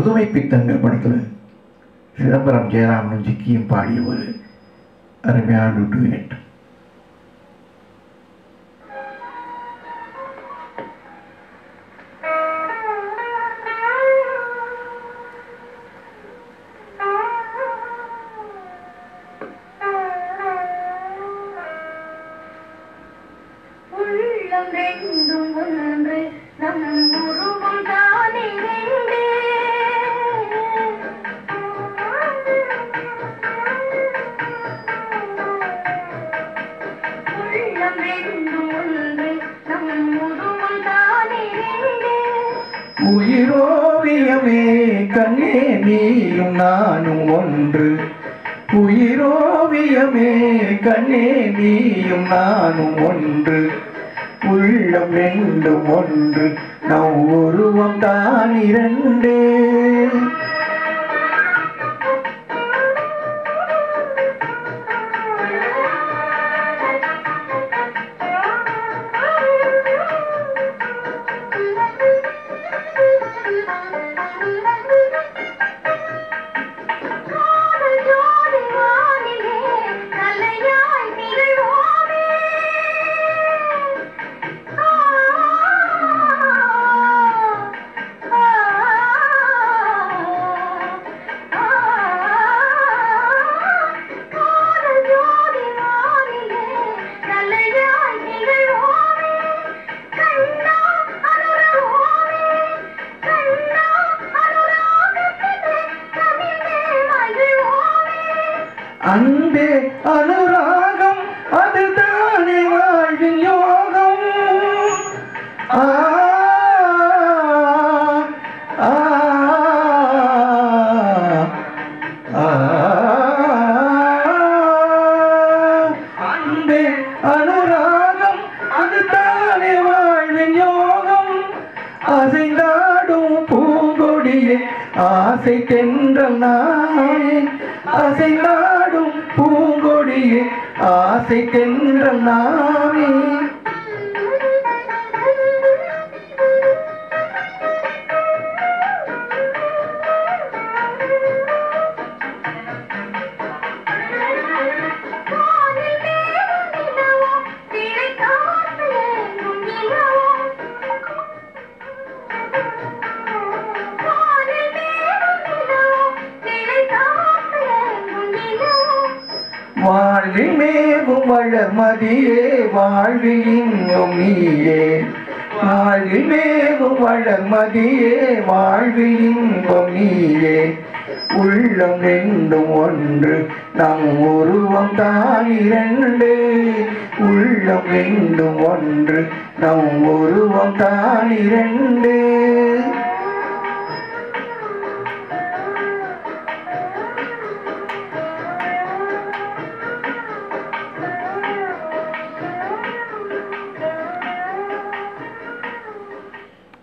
புதுமை பித்தங்கள் படத்தில் சிதம்பரம் ஜெயராமனும் ஜிக்கியும் பாடிய ஒரு அருமையான டூயட் உள்ளம் ரெண்டும் ஒன்று நம் உருவம் தானே ரெண்டு உள்ளம் ரெண்டும் ஒன்று நம் உருவம் தானே ரெண்டு உயிரோவியமே கண்ணே நீயும் நானும் ஒன்று உயிரோவியமே கண்ணே நீயும் நானும் ஒன்று உள்ளம் ரெண்டும் ஒன்று நம் உருவம் தான் இரண்டு காதல் ஜோடி வானிலே கலையாய் திகழ்வோமே ஆ, ஆ, ஆ, காதல் ஜோடி வானிலே கலையாய் திகழ்வோமே கண்ணா அனுரவோமே கண்ணா அனுராகத்திலே கனிந்தே மகிழ்வோமே அன்பே அனுராகம் அதுதானே வாழ்வின் யோகம் ஆ, ஆ, ஆ. அன்பே அனுராகம் அதுதானே வாழ்வின் யோகம் அசைந்தாடும் பூங்கொடியே ஆசை தென்றல் நாயே அசைந்தாடும் பூங்கொடியே ஆசை தென்றல் நாமே வானில் மேலும் நிலவோ, திரை காத்து எங்கும் நிலவோ. வானில் மேலும் நிலவோ, திரை காத்து எங்கும் நிலவோ. வாழ்வில் மேவும் வளர்மதியே வாழ்வில் இன்னும் நீயே வாழ்வில் மேவும் வளர்மதியே வாழ்வில் இன்பம் நீயே உள்ளம் ரெண்டும் ஒன்று நம் உருவம் தான் இரண்டு உள்ளம் ரெண்டும் ஒன்று நம் உருவம் தான் இரண்டு